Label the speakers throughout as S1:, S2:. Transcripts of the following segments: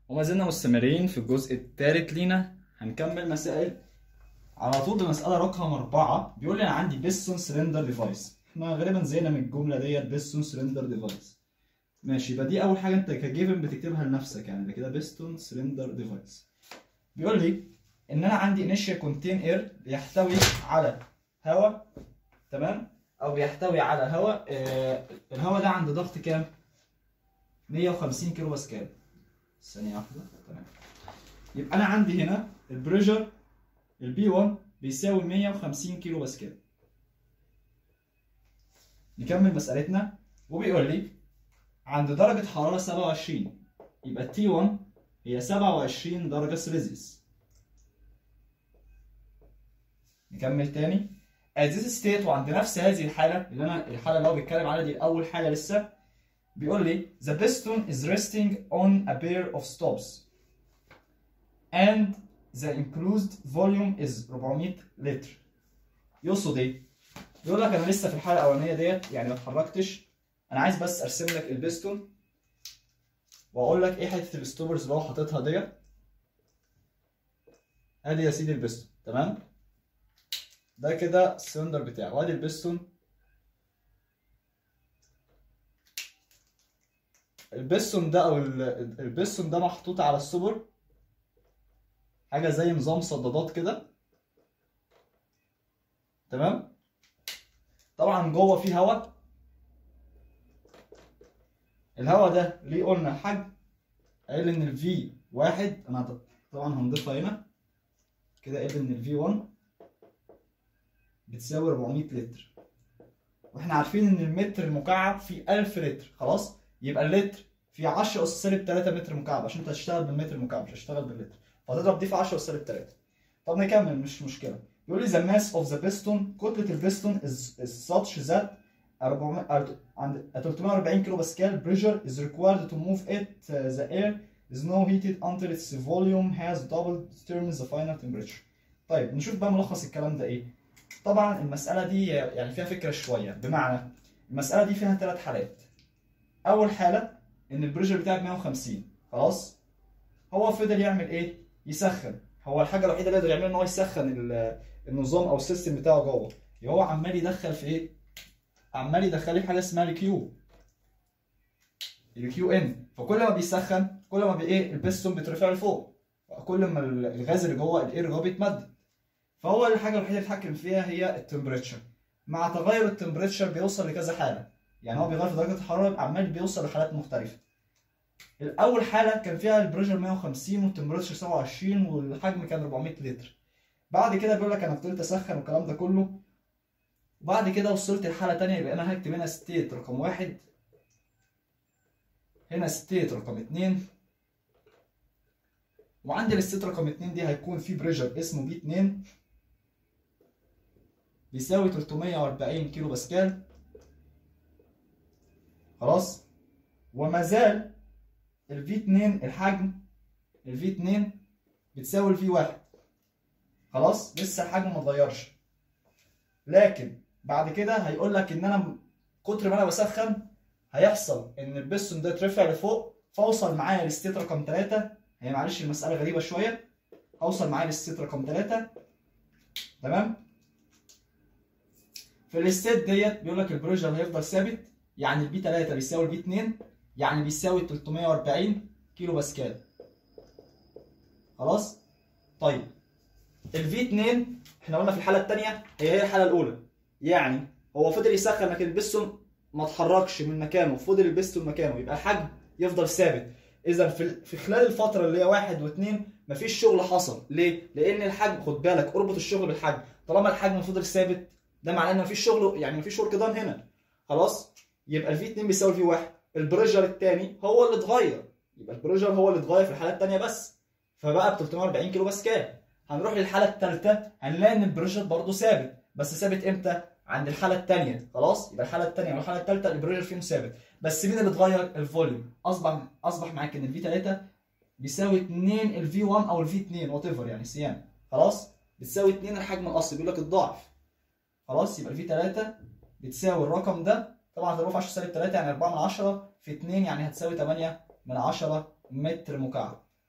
S1: وما زلنا مستمرين في الجزء الثالث لينا هنكمل مسائل على طول بمسألة رقم أربعة بيقول لي أنا عندي بيستون سلندر ديفايس احنا غالبا زينا من الجملة ديت بيستون سلندر ديفايس ماشي يبقى دي أول حاجة أنت كجيفن بتكتبها لنفسك يعني ده كده بيستون سلندر ديفايس بيقول لي إن أنا عندي انيشال كونتين اير بيحتوي على هواء تمام أو بيحتوي على هواء آه الهواء ده عند ضغط كام؟ 150 كيلو باسكال ثانية واحدة تمام يبقى أنا عندي هنا البريشر البي 1 بيساوي 150 كيلو باسكال نكمل مسألتنا وبيقول لي عند درجة حرارة 27 يبقى تي 1 هي 27 درجة سيليزيوس نكمل تاني at this state وعند نفس هذه الحالة اللي أنا الحالة اللي هو بيتكلم عليها دي أول حالة لسه بيقول لي the piston is resting on a pair of stops and the enclosed volume is 400 لتر يقصد ايه؟ بيقول لك انا لسه في الحاله الاولانيه ديت يعني ما اتحركتش انا عايز بس ارسم لك البستون واقول لك ايه حته الستوبرز اللي هو حاططها ديت ادي يا سيدي البستون تمام ده كده السلندر بتاعه وادي البستون البستون ده او ال- البستون ده محطوط على السوبر حاجه زي نظام صدادات كده تمام طبعا جوه فيه هواء الهواء ده ليه قلنا حجم قال ان الفي واحد انا طبعا هنضيفها هنا كده قال ان الفي 1 بتساوي 400 لتر واحنا عارفين ان المتر المكعب فيه 1000 لتر خلاص يبقى اللتر في 10 اس سالب 3 متر مكعب عشان انت هتشتغل بالمتر المكعب مش هتشتغل باللتر فتضرب دي في 10 اس سالب 3 طب نكمل مش مشكله بيقول لي the mass of the piston كتله البستون is, is such that 400 عند 340 كيلو باسكال pressure is required to move it uh, the air is now heated until its volume has doubled determines the final temperature طيب نشوف بقى ملخص الكلام ده ايه طبعا المساله دي يعني فيها فكره شويه بمعنى المساله دي فيها ثلاث حالات اول حاله ان البريشر بتاعك 150 خلاص هو فضل يعمل ايه يسخن هو الحاجه الوحيده اللي يقدر يعملها ان هو يسخن ال- النظام او السيستم بتاعه جوه يبقى هو عمال يدخل في ايه عمال يدخل لي في حاجه اسمها الكيو الكيو ان فكل ما بيسخن كل ما بي ايه البستون بيترفع لفوق كل ما الغاز اللي جوه الاير جوه بيتمدد فهو الحاجه الوحيده اللي يتحكم فيها هي التمبريتشر مع تغير التمبريتشر بيوصل لكذا حاله يعني هو بيغير في درجه الحراره عمال بيوصل لحالات مختلفه الاول حاله كان فيها البريشر 150 والتمبريتشر 27 والحجم كان 400 لتر بعد كده بيقول لك انا فضلت اسخن والكلام ده كله وبعد كده وصلت لحاله تانية يبقى انا هكتب هنا ستيت رقم واحد هنا ستيت رقم اتنين وعندي الستيت رقم اتنين دي هيكون في بريشر اسمه بي 2 بيساوي 340 كيلو باسكال خلاص وما زال الفي 2 الحجم الفي 2 بتساوي الفي 1 خلاص لسه الحجم ما اتغيرش لكن بعد كده هيقول لك ان انا م- كتر ما انا بسخن هيحصل ان البستون ده يترفع لفوق فاوصل معايا للستيت رقم 3 هي معلش المساله غريبه شويه هوصل معايا للستيت رقم 3 تمام في الستيت ديت بيقول لك البريشر هيفضل ثابت يعني البي 3 بيساوي البي 2 يعني بيساوي 340 كيلو باسكال خلاص طيب الفي 2 احنا قلنا في الحاله الثانيه هي هي الحاله الاولى يعني هو فضل يسخن لكن البستون ما اتحركش من مكانه فضل البستون مكانه يبقى الحجم يفضل ثابت اذا في في خلال الفتره اللي هي واحد واثنين مفيش شغل حصل ليه؟ لان الحجم خد بالك اربط الشغل بالحجم طالما الحجم فضل ثابت ده معناه ان مفيش شغل يعني مفيش ورك دان هنا خلاص يبقى الفي 2 بيساوي الفي 1 البريشر الثاني هو اللي اتغير يبقى البريشر هو اللي اتغير في الحاله الثانيه بس فبقى ب 340 كيلو باسكال هنروح للحاله الثالثه هنلاقي ان البريشر برضه ثابت بس ثابت امتى عند الحاله الثانيه خلاص يبقى الحاله الثانيه والحاله الثالثه البريشر فيهم ثابت بس مين اللي اتغير الفوليوم اصبح اصبح معاك ان الفي 3 بيساوي 2 الفي 1 او الفي 2 وات ايفر يعني سيان خلاص بتساوي 2 الحجم الاصلي بيقول لك الضعف خلاص يبقى الفي 3 بتساوي الرقم ده طبعا هتضربه في 10 سالب 3 يعني 4 من 10 في 2 يعني هتساوي 8 من 10 متر مكعب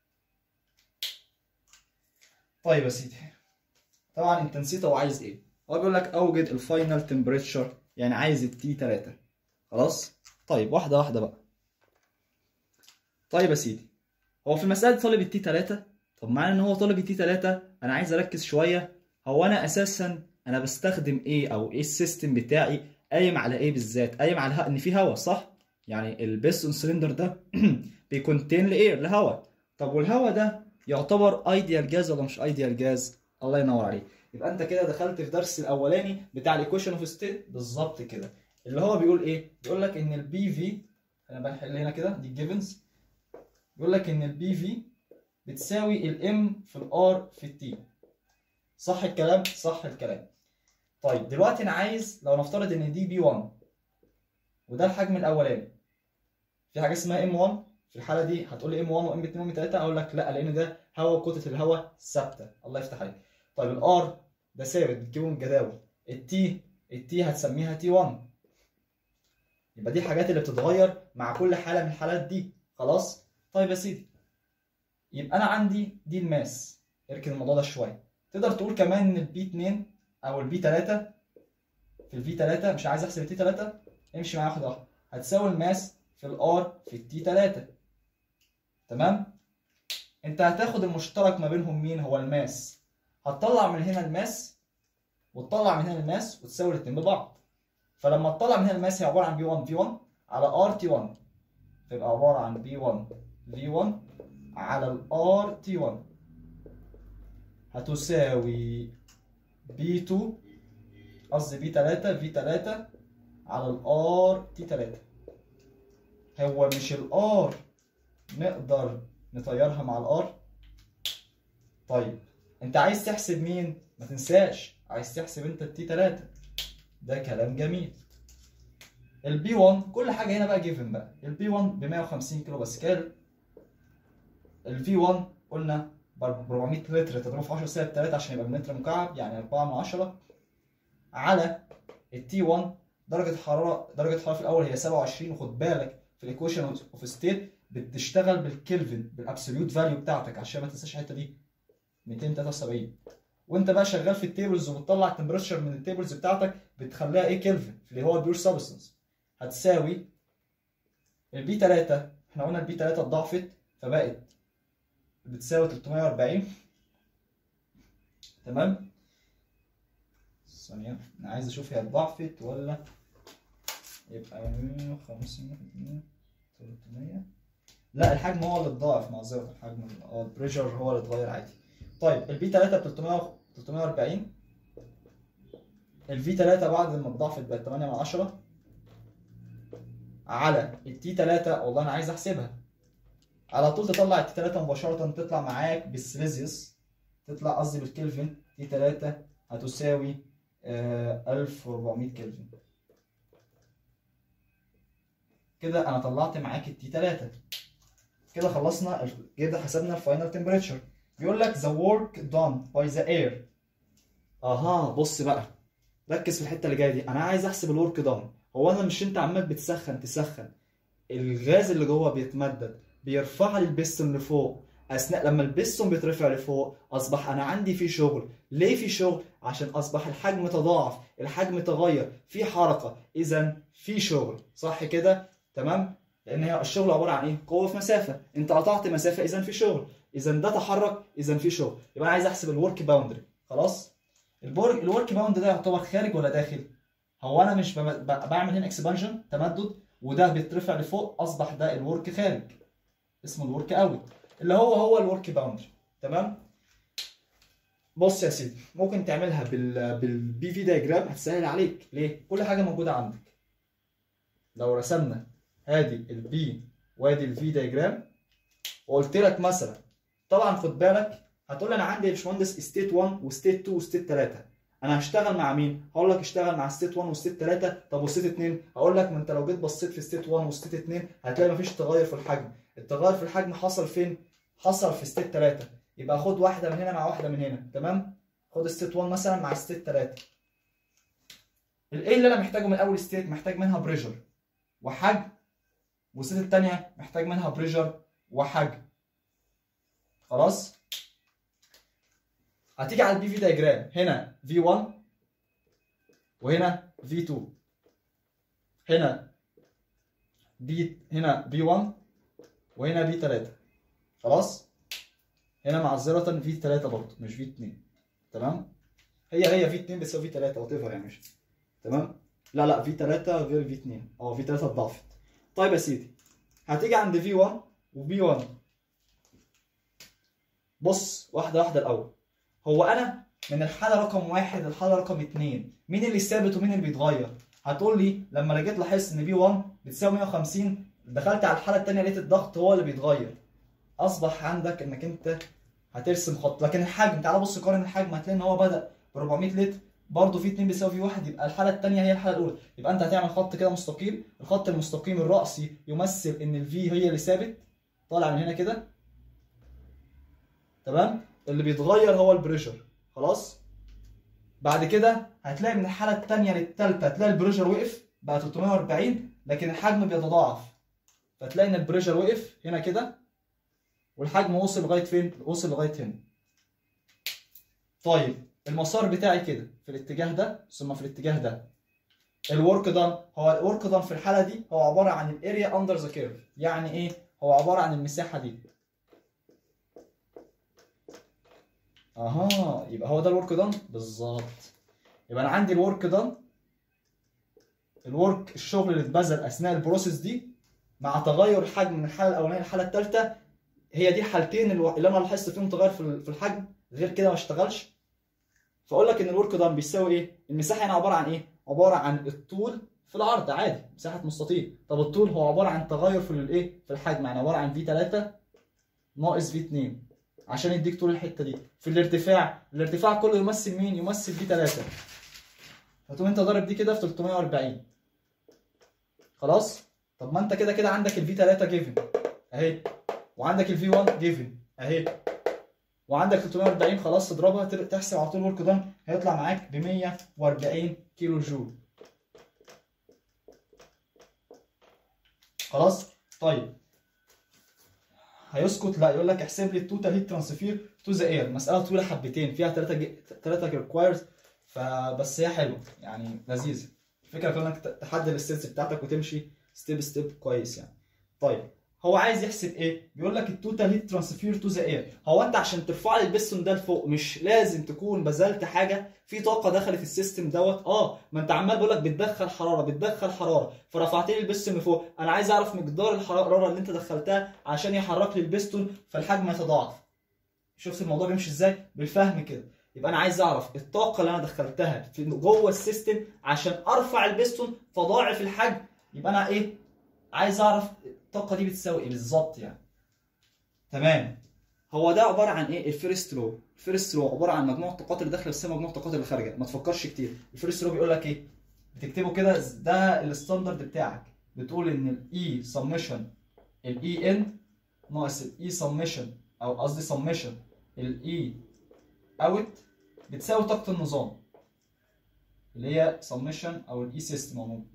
S1: طيب يا سيدي طبعا انت نسيت هو عايز ايه هو بيقول لك اوجد الفاينل تمبريتشر يعني عايز التي 3 خلاص طيب واحده واحده بقى طيب يا سيدي هو في المساله دي طالب التي 3 طب معنى ان هو طالب التي 3 انا عايز اركز شويه هو انا اساسا انا بستخدم ايه او ايه السيستم بتاعي قايم على ايه بالذات قايم على الها- ان في هواء صح يعني البيستون سلندر ده بيكونتين لاير لهواء طب والهواء ده يعتبر ايديال جاز ولا مش ايديال جاز الله ينور عليك يبقى انت كده دخلت في درس الاولاني بتاع الايكويشن اوف ستيت بالظبط كده اللي هو بيقول ايه بيقول لك ان البي في انا بحل هنا كده دي الجيفنز بيقول لك ان البي في بتساوي الام في الار في التي صح الكلام صح الكلام طيب دلوقتي انا عايز لو نفترض ان دي بي 1 وده الحجم الاولاني في حاجه اسمها ام 1 في الحاله دي هتقول لي ام 1 وام 2 وام 3 اقول لك لا لان ده هواء كتله الهواء ثابته الله يفتح عليك طيب الار ده ثابت بتجيبه من الجداول التي التي هتسميها تي 1 يبقى دي الحاجات اللي بتتغير مع كل حاله من الحالات دي خلاص طيب يا سيدي يبقى انا عندي دي الماس اركن الموضوع ده شويه تقدر تقول كمان ان البي 2 او البي 3 في الفي 3 مش عايز احسب التي 3 امشي معايا واحده واحده هتساوي الماس في الار في التي 3 تمام انت هتاخد المشترك ما بينهم مين هو الماس هتطلع من هنا الماس وتطلع من هنا الماس وتساوي الاثنين ببعض فلما تطلع من هنا الماس هي عباره عن بي 1 في 1 على ار تي 1 تبقى عباره عن بي 1 في 1 على الار تي 1 هتساوي بي 2 قصدي بي 3 في 3 على الار تي 3 هو مش الار نقدر نطيرها مع الار طيب انت عايز تحسب مين ما تنساش عايز تحسب انت التي 3 ده كلام جميل البي 1 كل حاجه هنا بقى جيفن بقى البي 1 ب 150 كيلو باسكال الفي 1 قلنا ب 400 لتر تضربه في 10 سالب 3 عشان يبقى بمتر مكعب يعني 4 من 10 على التي 1 درجه حراره درجه الحراره في الاول هي 27 وخد بالك في الايكويشن اوف ستيت بتشتغل بالكلفن بالابسوليوت فاليو بتاعتك عشان ما تنساش الحته دي 273 وانت بقى شغال في التيبلز وبتطلع التمبريتشر من التيبلز بتاعتك بتخليها ايه كلفن اللي هو البيور سبستنس هتساوي البي 3 احنا قلنا البي 3 اتضاعفت فبقت بتساوي 340 تمام ثانية انا عايز اشوف هي اتضاعفت ولا يبقى 150 300 لا الحجم هو اللي اتضاعف معذرة الحجم اه البريشر هو اللي اتغير عادي طيب البي 3 ب 300 340 الفي 3 بعد ما اتضاعفت بقت 8 من 10 على التي 3 والله انا عايز احسبها على طول تطلع التي 3 مباشرة تطلع معاك بالسيليزيوس تطلع قصدي بالكلفن تي 3 هتساوي آه 1400 كلفن كده انا طلعت معاك التي 3 كده خلصنا كده حسبنا الفاينل تمبريتشر بيقول لك the work done by the air اها بص بقى ركز في الحته اللي جايه دي انا عايز احسب الورك دان هو انا مش انت عمال بتسخن تسخن الغاز اللي جوه بيتمدد بيرفع لي البستون لفوق اثناء لما البستون بيترفع لفوق اصبح انا عندي في شغل ليه في شغل عشان اصبح الحجم تضاعف الحجم تغير في حركه اذا في شغل صح كده تمام لان هي الشغل عباره عن ايه قوه في مسافه انت قطعت مسافه اذا في شغل اذا ده تحرك اذا في شغل يبقى انا عايز احسب الورك باوندري خلاص البورك الورك باوند ده يعتبر خارج ولا داخل هو انا مش بم- ب- بعمل هنا اكسبانشن تمدد وده بيترفع لفوق اصبح ده الورك خارج اسمه الورك اوت اللي هو هو الورك باوندري تمام بص يا سيدي ممكن تعملها بال بالبي في دايجرام هتسهل عليك ليه كل حاجه موجوده عندك لو رسمنا ادي البي وادي الفي دايجرام وقلت لك مثلا طبعا خد بالك هتقول لي انا عندي يا باشمهندس ستيت 1 وستيت 2 وستيت 3 انا هشتغل مع مين؟ هقول لك اشتغل مع ستيت 1 وستيت 3 طب وستيت 2 هقول لك ما انت لو جيت بصيت في ستيت 1 وستيت 2 هتلاقي مفيش تغير في الحجم التغير في الحجم حصل فين؟ حصل في ستيت 3 يبقى خد واحده من هنا مع واحده من هنا تمام؟ خد ستيت 1 مثلا مع ستيت 3 الايه اللي انا محتاجه من اول ستيت محتاج منها بريشر وحجم والستيت الثانيه محتاج منها بريشر وحجم خلاص هتيجي على البي في دايجرام هنا في 1 وهنا في 2 هنا بي هنا بي 1 وهنا بي 3 خلاص هنا معذرة في 3 برضه مش في 2 تمام هي هي في 2 بتساوي في 3 وات ايفر يعني مش تمام لا لا في 3 غير في 2 اه في 3 اتضافت طيب يا سيدي هتيجي عند في 1 وبي 1 بص واحده واحده الاول هو انا من الحاله رقم واحد للحاله رقم اتنين مين اللي ثابت ومين اللي بيتغير هتقول لي لما انا جيت لاحظت ان بي 1 بتساوي 150 دخلت على الحاله الثانيه لقيت الضغط هو اللي بيتغير اصبح عندك انك انت هترسم خط لكن الحجم تعال بص قارن الحجم هتلاقي ان هو بدا ب 400 لتر برضه في 2 بيساوي في 1 يبقى الحاله الثانيه هي الحاله الاولى يبقى انت هتعمل خط كده مستقيم الخط المستقيم الرأسي يمثل ان الفي هي اللي ثابت طالع من هنا كده تمام اللي بيتغير هو البريشر خلاص بعد كده هتلاقي من الحاله الثانيه للثالثه هتلاقي البريشر وقف بقى 340 لكن الحجم بيتضاعف فتلاقي ان البريشر وقف هنا كده والحجم وصل لغايه فين وصل لغايه هنا طيب المسار بتاعي كده في الاتجاه ده ثم في الاتجاه ده الورك دان هو الورك دان في الحاله دي هو عباره عن الاريا اندر ذا كيرف يعني ايه هو عباره عن المساحه دي اها يبقى هو ده الورك دان بالظبط يبقى انا عندي الورك دان الورك الشغل اللي اتبذل اثناء البروسيس دي مع تغير الحجم من الحاله الاولانيه للحاله الثالثه هي دي الحالتين الو- اللي انا لاحظت فيهم تغير في ال- في الحجم غير كده ما اشتغلش فاقول لك ان الورك دان بيساوي ايه المساحه هنا عباره عن ايه عباره عن الطول في العرض عادي مساحه مستطيل طب الطول هو عباره عن تغير في الايه في الحجم يعني عباره عن في 3 ناقص في 2 عشان يديك طول الحته دي في الارتفاع الارتفاع كله يمثل مين يمثل في 3 فتقوم انت ضارب دي كده في 340 خلاص طب ما انت كده كده عندك الفي 3 جيفن اهي وعندك الفي 1 جيفن اهي وعندك 340 خلاص تضربها تر- تحسب على طول ورك دان هيطلع معاك ب 140 كيلو جول خلاص طيب هيسكت لا يقول لك احسب لي التوتال هيت ترانسفير تو ذا اير مساله طويله حبتين فيها 3 جي... 3 ريكوايرز فبس هي حلوه يعني لذيذه الفكره كلها انك ت- تحدد الستبس بتاعتك وتمشي ستيب ستيب كويس يعني طيب هو عايز يحسب ايه بيقول لك التوتال هيت ترانسفير تو ذا اير هو انت عشان ترفع لي البستون ده لفوق مش لازم تكون بذلت حاجه في طاقه دخلت السيستم دوت اه ما انت عمال بقول لك بتدخل حراره بتدخل حراره فرفعت لي البستون لفوق انا عايز اعرف مقدار الحراره اللي انت دخلتها عشان يحرك لي البستون فالحجم يتضاعف شفت الموضوع بيمشي ازاي بالفهم كده يبقى انا عايز اعرف الطاقه اللي انا دخلتها في جوه السيستم عشان ارفع البستون فضاعف الحجم يبقى انا ايه عايز اعرف الطاقه دي بتساوي ايه بالظبط يعني تمام هو ده عباره عن ايه الفيرست لو الفيرست لو عباره عن مجموع الطاقات اللي داخله بس مجموع الطاقات اللي خارجه ما تفكرش كتير الفيرست لو بيقول لك ايه بتكتبه كده ده الستاندرد بتاعك بتقول ان الاي سمشن الاي ان ناقص الاي سمشن او قصدي سمشن الاي اوت بتساوي طاقه النظام اللي هي سمشن او الاي سيستم عموما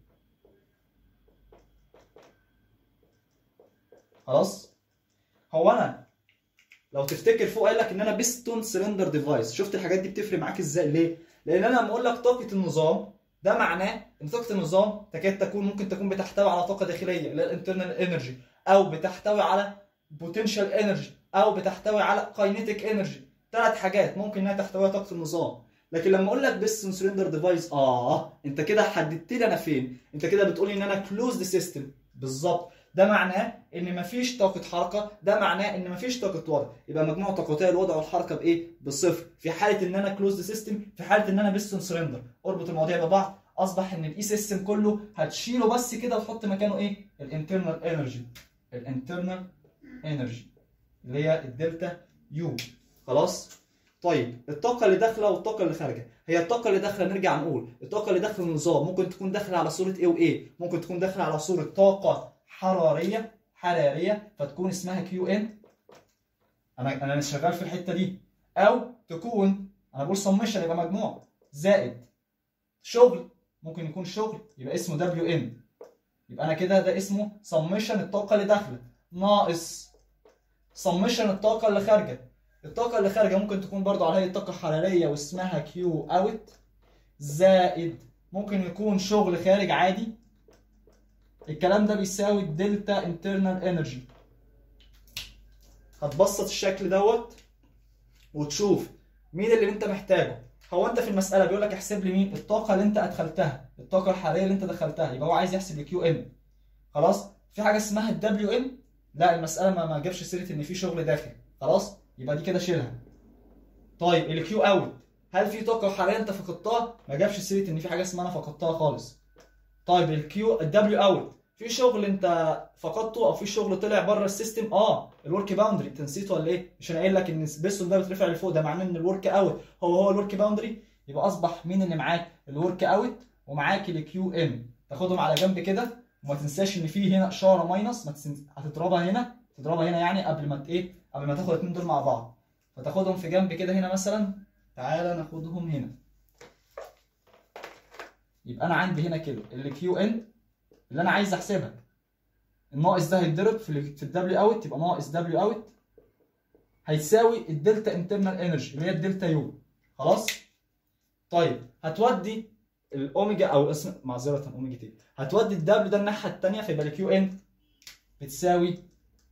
S1: خلاص هو انا لو تفتكر فوق قال لك ان انا بيستون سلندر ديفايس شفت الحاجات دي بتفرق معاك ازاي ليه لان انا لما اقول لك طاقه النظام ده معناه ان طاقه النظام تكاد تكون ممكن تكون بتحتوي على طاقه داخليه اللي هي الانترنال انرجي او بتحتوي على بوتنشال انرجي او بتحتوي على كاينيتيك انرجي ثلاث حاجات ممكن انها تحتوي على طاقه النظام لكن لما اقول لك بيستون سلندر ديفايس اه انت كده حددت لي انا فين انت كده بتقول لي ان انا كلوزد سيستم بالظبط ده معناه ان مفيش طاقه حركه ده معناه ان مفيش طاقه وضع يبقى مجموع طاقتي الوضع والحركه بايه بصفر في حاله ان انا كلوزد سيستم في حاله ان انا بيستون سلندر اربط المواضيع ببعض اصبح ان الاي سيستم كله هتشيله بس كده وتحط مكانه ايه الانترنال انرجي الانترنال انرجي اللي هي الدلتا يو خلاص طيب الطاقه اللي داخله والطاقه اللي خارجه هي الطاقه اللي داخله نرجع نقول الطاقه اللي داخله النظام ممكن تكون داخله على صوره ايه وايه ممكن تكون داخله على صوره طاقه حراريه حراريه فتكون اسمها كيو ان انا انا مش شغال في الحته دي او تكون انا بقول سمشن يبقى مجموع زائد شغل ممكن يكون شغل يبقى اسمه دبليو ان يبقى انا كده ده اسمه سمشن الطاقه اللي داخله ناقص سمشن الطاقه اللي خارجه الطاقه اللي خارجه ممكن تكون برضو على هيئه طاقه حراريه واسمها كيو اوت زائد ممكن يكون شغل خارج عادي الكلام ده بيساوي الدلتا انترنال انرجي هتبسط الشكل دوت وتشوف مين اللي انت محتاجه هو انت في المساله بيقول لك احسب لي مين الطاقه اللي انت ادخلتها الطاقه الحراريه اللي انت دخلتها يبقى هو عايز يحسب الكيو ام خلاص في حاجه اسمها الدبليو ام لا المساله ما ما جابش سيره ان في شغل داخل خلاص يبقى دي كده شيلها طيب الكيو اوت هل في طاقه حراريه انت فقدتها ما جابش سيره ان في حاجه اسمها انا فقدتها خالص طيب الكيو الدبليو اوت في شغل انت فقدته او في شغل طلع بره السيستم اه الورك باوندري انت نسيته ولا ايه مش انا قايل لك ان البيستون ده بيترفع لفوق ده معناه ان الورك اوت هو هو الورك باوندري يبقى اصبح مين اللي معاك الورك اوت ومعاك الكيو ام تاخدهم على جنب كده وما تنساش ان في هنا اشاره ماينس ما تسن... هتضربها هنا تضربها هنا يعني قبل ما ت- ايه قبل ما تاخد الاثنين دول مع بعض فتاخدهم في جنب كده هنا مثلا تعالى ناخدهم هنا يبقى انا عندي هنا كده الكيو ان اللي انا عايز احسبها الناقص ده هيتضرب في ال في الدبليو اوت يبقى ناقص دبليو اوت هيساوي الدلتا انترنال انرجي اللي هي الدلتا يو خلاص طيب هتودي الاوميجا او اسم معذره اوميجا تي هتودي الدبليو ده الناحيه الثانيه فيبقى الكيو ان بتساوي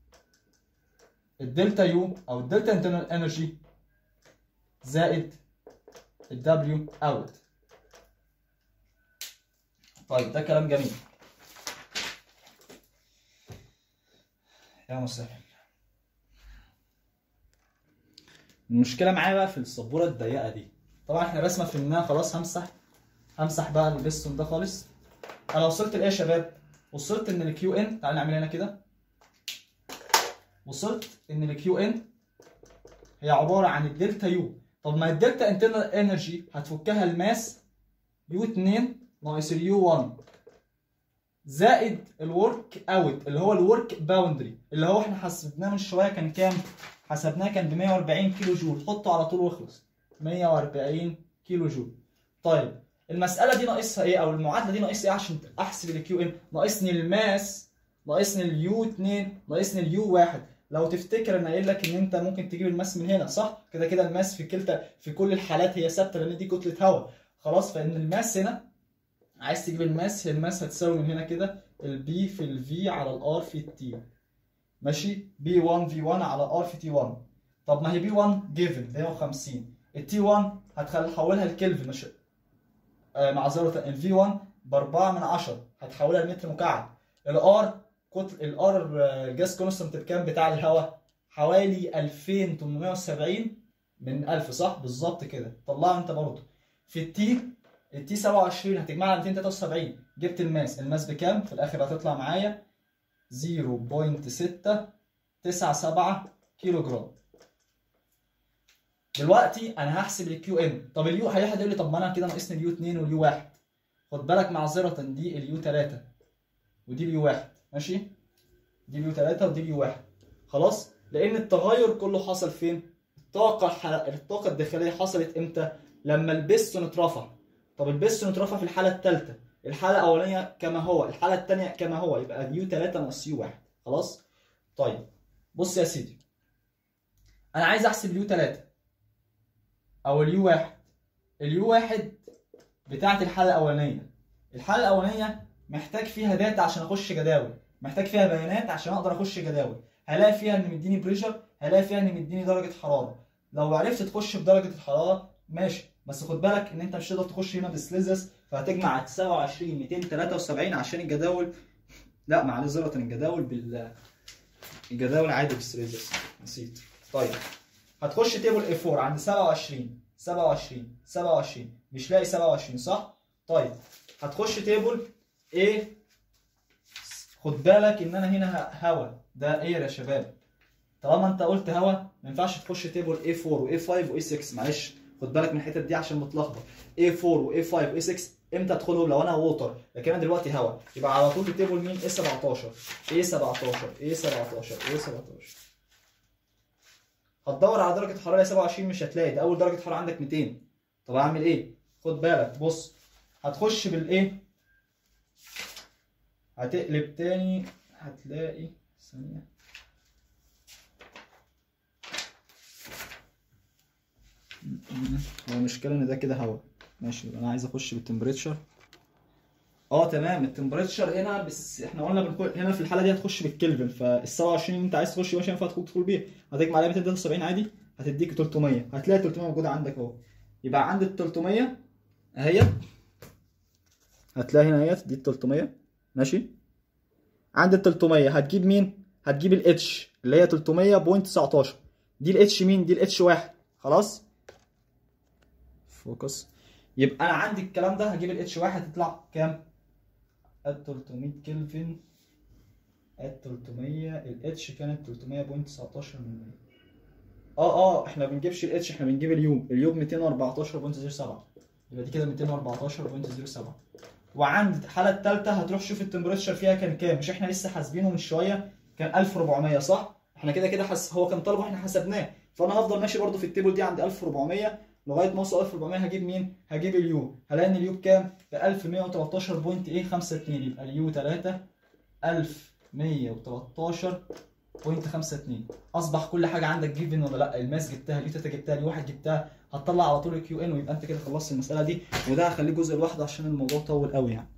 S1: الدلتا يو او الدلتا انترنال انرجي زائد الدبليو اوت طيب ده كلام جميل يا مسهل المشكله معايا بقى في السبوره الضيقه دي طبعا احنا رسمه فهمناها خلاص همسح همسح بقى البستون ده خالص انا وصلت لايه يا شباب وصلت ان الكيو ان تعالى نعمل هنا كده وصلت ان الكيو ان هي عباره عن الدلتا يو طب ما الدلتا انترنال انرجي هتفكها الماس يو 2 ناقص اليو 1 زائد الورك اوت اللي هو الورك باوندري اللي هو احنا حسبناه من شويه كان كام؟ حسبناه كان ب 140 كيلو جول حطه على طول واخلص 140 كيلو جول طيب المساله دي ناقصها ايه او المعادله دي ناقصها ايه عشان احسب الكيو ام ناقصني الماس ناقصني اليو 2 ناقصني اليو 1 لو تفتكر انا قايل لك ان انت ممكن تجيب الماس من هنا صح كده كده الماس في كلتا في كل الحالات هي ثابته لان دي كتله هواء خلاص فان الماس هنا عايز تجيب الماس هي الماس هتساوي من هنا كده البي في الفي على الار في التي ماشي بي 1 في 1 على ار في تي 1 طب ما هي بي 1 جيفن 150 التي 1 هتحولها لكلفن مش آه معذره الفي 1 ب 4 من 10 هتحولها لمتر مكعب الار كتل الار الجاس كونستنت بكام بتاع الهواء حوالي 2870 من 1000 صح بالظبط كده طلعها انت برضه في التي التي 27 هتجمعها 273 جبت الماس الماس بكام في الاخر هتطلع معايا 0.697 كيلو جرام دلوقتي انا هحسب الكيو ام طب اليو هي حد يقول لي طب ما انا كده ناقصني اليو 2 واليو 1 خد بالك معذره دي اليو 3 ودي اليو 1 ماشي دي اليو 3 ودي اليو 1 خلاص لان التغير كله حصل فين الطاقه الح... الطاقه الداخليه حصلت امتى لما البستون اترفع طب البستون اترفع في الحاله الثالثه الحاله الاولانيه كما هو الحاله الثانيه كما هو يبقى يو 3 ناقص يو 1 خلاص طيب بص يا سيدي انا عايز احسب اليو 3 او اليو 1 اليو 1 بتاعت الحاله الاولانيه الحاله الاولانيه محتاج فيها داتا عشان اخش جداول محتاج فيها بيانات عشان اقدر اخش جداول هلاقي فيها ان مديني بريشر هلاقي فيها ان مديني درجه حراره لو عرفت تخش بدرجه الحراره ماشي بس خد بالك ان انت مش هتقدر تخش هنا بسليزس فهتجمع 29 273 عشان الجداول لا معلش الجداول بال الجداول عادي بالسليزس نسيت طيب هتخش تيبل اي 4 عند 27 27 27 مش لاقي 27 صح؟ طيب هتخش تيبل ايه خد بالك ان انا هنا هوا ده اير يا شباب طالما انت قلت هوا ما ينفعش تخش تيبل اي 4 واي 5 واي 6 معلش خد بالك من الحتت دي عشان متلخبط اي 4 واي 5 واي 6 امتى ادخلهم لو انا ووتر لكن انا دلوقتي هوا يبقى على طول التيبل مين اي 17 اي 17 اي 17 اي 17 هتدور على درجه حراره 27 مش هتلاقي ده اول درجه حراره عندك 200 طب اعمل ايه خد بالك بص هتخش بالايه هتقلب تاني هتلاقي ثانيه المشكله ان ده كده هواء ماشي يبقى انا عايز اخش بالتمبريتشر اه تمام التمبريتشر هنا بس احنا قلنا بنقول هنا في الحاله دي هتخش بالكلفن فال 27 اللي انت عايز تخش ماشي ينفع تدخل تدخل بيها هتجمع عليها 273 عادي هتديك 300 هتلاقي 300 موجوده عندك اهو يبقى عند ال 300 اهي هتلاقي هنا اهيت دي ال 300 ماشي عند ال 300 هتجيب مين؟ هتجيب الاتش اللي هي 300.19 دي الاتش مين؟ دي الاتش واحد خلاص؟ فوكس يبقى انا عندي الكلام ده هجيب الاتش واحد تطلع كام؟ ال 300 كلفن ال 300 الاتش كانت 300.19 من 100 اه اه احنا بنجيبش الاتش احنا بنجيب اليو اليو ب 214.07 يبقى دي كده 214.07 وعند الحاله الثالثه هتروح شوف التمبريتشر فيها كان كام مش احنا لسه حاسبينه من شويه كان 1400 صح احنا كده كده حس... هو كان طالبه احنا حسبناه فانا هفضل ماشي برده في التيبل دي عند 1400 لغايه ما اوصل 1400 هجيب مين هجيب اليو هلاقي ان اليو بكام ب 1113.52 يبقى اليو 3 1113.52 اصبح كل حاجه عندك جيفن ولا لا الماس جبتها اليو 3 جبتها اليو 1 جبتها هتطلع على طول الكيو ان ويبقى انت كده خلصت المساله دي وده هخليه جزء لوحده عشان الموضوع طول قوي يعني